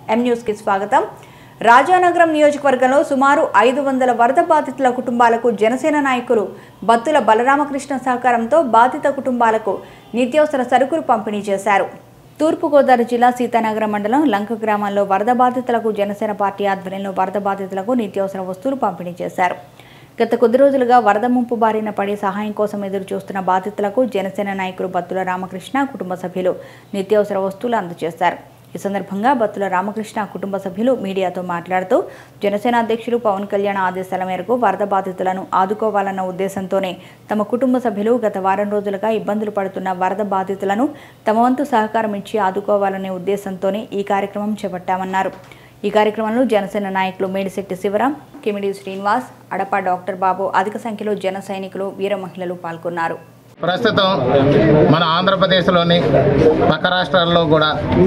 ఎం న్యూస్కి స్వాగతం రాజానగరం నియోజకవర్గంలో సుమారు ఐదు వందల వరద బాధితుల కుటుంబాలకు జనసేన నాయకులు బత్తుల బలరామకృష్ణ సహకారంతో బాధిత కుటుంబాలకు నిత్యావసర సరుకులు పంపిణీ చేశారు తూర్పుగోదావరి జిల్లా సీతానగరం మండలం లంక గ్రామంలో వరద బాధితులకు జనసేన పార్టీ ఆధ్వర్యంలో వరద బాధితులకు నిత్యావసర వస్తువులు పంపిణీ చేశారు గత కొద్ది రోజులుగా వరద ముంపు బారిన పడి సహాయం కోసం ఎదురు చూస్తున్న బాధితులకు జనసేన నాయకులు బత్తుల రామకృష్ణ కుటుంబ సభ్యులు నిత్యావసర వస్తువులు అందజేశారు ఈ సందర్భంగా బత్తుల రామకృష్ణ కుటుంబ సభ్యులు మీడియాతో మాట్లాడుతూ జనసేన అధ్యక్షులు పవన్ కళ్యాణ్ ఆదేశాల మేరకు వరద బాధితులను ఆదుకోవాలన్న ఉద్దేశంతోనే తమ కుటుంబ సభ్యులు గత వారం రోజులుగా ఇబ్బందులు పడుతున్న వరద బాధితులను తమ వంతు సహకారం ఇచ్చి ఆదుకోవాలనే ఉద్దేశంతోనే ఈ కార్యక్రమం చేపట్టామన్నారు ఈ కార్యక్రమంలో జనసేన నాయకులు మేడిశెట్టి శివరాం కిమిడి శ్రీనివాస్ అడప డాక్టర్ బాబు అధిక సంఖ్యలో జన సైనికులు వీర మహిళలు పాల్గొన్నారు ప్రస్తుతం మన ఆంధ్రప్రదేశ్లోని పక్క రాష్ట్రాల్లో కూడా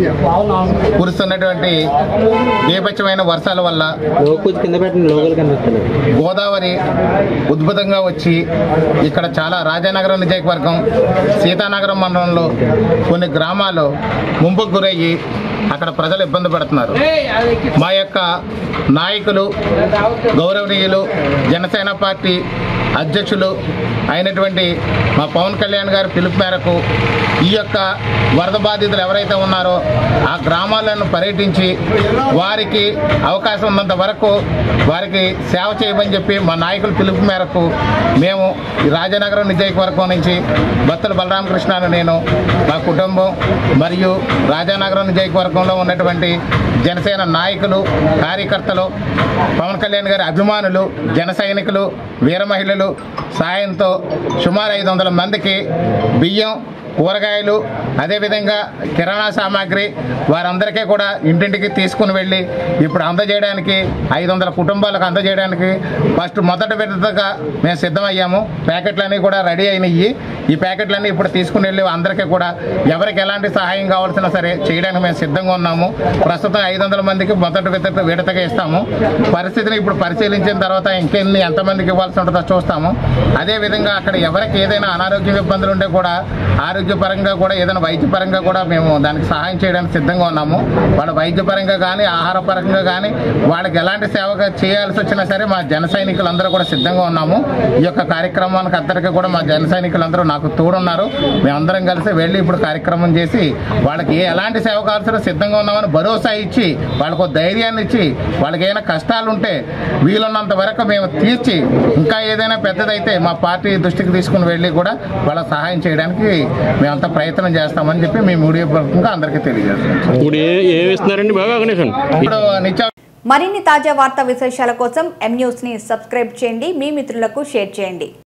కురుస్తున్నటువంటి బీభత్సమైన వర్షాల వల్ల లోకు కింద పెట్టిన లోగోలు కనిపిస్తలేదు గోదావరి ఉద్భుతంగా వచ్చి ఇక్కడ చాలా రాజానగరం నియోజకవర్గం సీతానగరం మండలంలో కొన్ని గ్రామాలు ముంపుకు గురయ్యి అక్కడ ప్రజలు ఇబ్బంది పడుతున్నారు మా యొక్క నాయకులు గౌరవనీయులు జనసేన పార్టీ అధ్యక్షులు అయినటువంటి మా పవన్ కళ్యాణ్ గారి పిలుపు మేరకు ఈ యొక్క వరద బాధితులు ఎవరైతే ఉన్నారో ఆ గ్రామాలను పర్యటించి వారికి అవకాశం ఉన్నంత వరకు వారికి సేవ చేయమని చెప్పి మా నాయకుల పిలుపు మేరకు మేము ఈ రాజనగరం నియోజకవర్గం నుంచి బత్తుల బలరామకృష్ణ అని నేను మా కుటుంబం మరియు రాజానగరం నియోజకవర్గంలో ఉన్నటువంటి జనసేన నాయకులు కార్యకర్తలు పవన్ కళ్యాణ్ గారి అభిమానులు జన సైనికులు వీర మహిళలు సాయంతో సుమారు ఐదు వందల మందికి బియ్యం కూరగాయలు అదేవిధంగా కిరాణా సామాగ్రి వారందరికీ కూడా ఇంటింటికి తీసుకుని వెళ్ళి ఇప్పుడు అందజేయడానికి ఐదు వందల కుటుంబాలకు అందజేయడానికి ఫస్ట్ మొదటి విడతగా మేము సిద్ధమయ్యాము ప్యాకెట్లన్నీ కూడా రెడీ అయినాయి ఈ ప్యాకెట్లన్నీ ఇప్పుడు తీసుకుని వెళ్ళి అందరికీ కూడా ఎవరికి ఎలాంటి సహాయం కావాల్సిన సరే చేయడానికి మేము సిద్ధంగా ఉన్నాము ప్రస్తుతం ఐదు వందల మందికి మొదటి విడత విడతగా ఇస్తాము పరిస్థితిని ఇప్పుడు పరిశీలించిన తర్వాత ఇంకెన్ని ఎంతమందికి ఇవ్వాల్సి ఉంటుందో చూస్తాము అదేవిధంగా అక్కడ ఎవరికి ఏదైనా అనారోగ్య ఇబ్బందులు ఉంటే కూడా ఆరోగ్యపరంగా కూడా ఏదైనా వైద్యపరంగా కూడా మేము దానికి సహాయం చేయడానికి సిద్ధంగా ఉన్నాము వాళ్ళ వైద్యపరంగా కానీ ఆహార పరంగా కానీ వాళ్ళకి ఎలాంటి సేవగా చేయాల్సి వచ్చినా సరే మా జన సైనికులందరూ కూడా సిద్ధంగా ఉన్నాము ఈ యొక్క కార్యక్రమానికి అందరికీ కూడా మా జన సైనికులందరూ నాకు తోడున్నారు మేమందరం కలిసి వెళ్ళి ఇప్పుడు కార్యక్రమం చేసి వాళ్ళకి ఏ ఎలాంటి సేవ కావాల్సిన సిద్ధంగా ఉన్నామని భరోసా ఇచ్చి వాళ్ళకు ధైర్యాన్ని ఇచ్చి వాళ్ళకి ఏమైనా కష్టాలు ఉంటే వీలున్నంత వరకు మేము తీర్చి ఇంకా ఏదైనా పెద్దదైతే మా పార్టీ దృష్టికి తీసుకుని వెళ్ళి కూడా వాళ్ళ సహాయం చేయడానికి మేమంతా ప్రయత్నం చేస్తామని చెప్పి మీ మీడియా పూర్వకంగా అందరికీ తెలియజేస్తాం ఇప్పుడు ఏ ఏమి ఇస్తున్నారండి బాగా గణేశన్ ఇప్పుడు నిత్య మరిన్ని తాజా వార్తా విశేషాల కోసం ఎం న్యూస్ని సబ్స్క్రైబ్ చేయండి మీ మిత్రులకు షేర్ చేయండి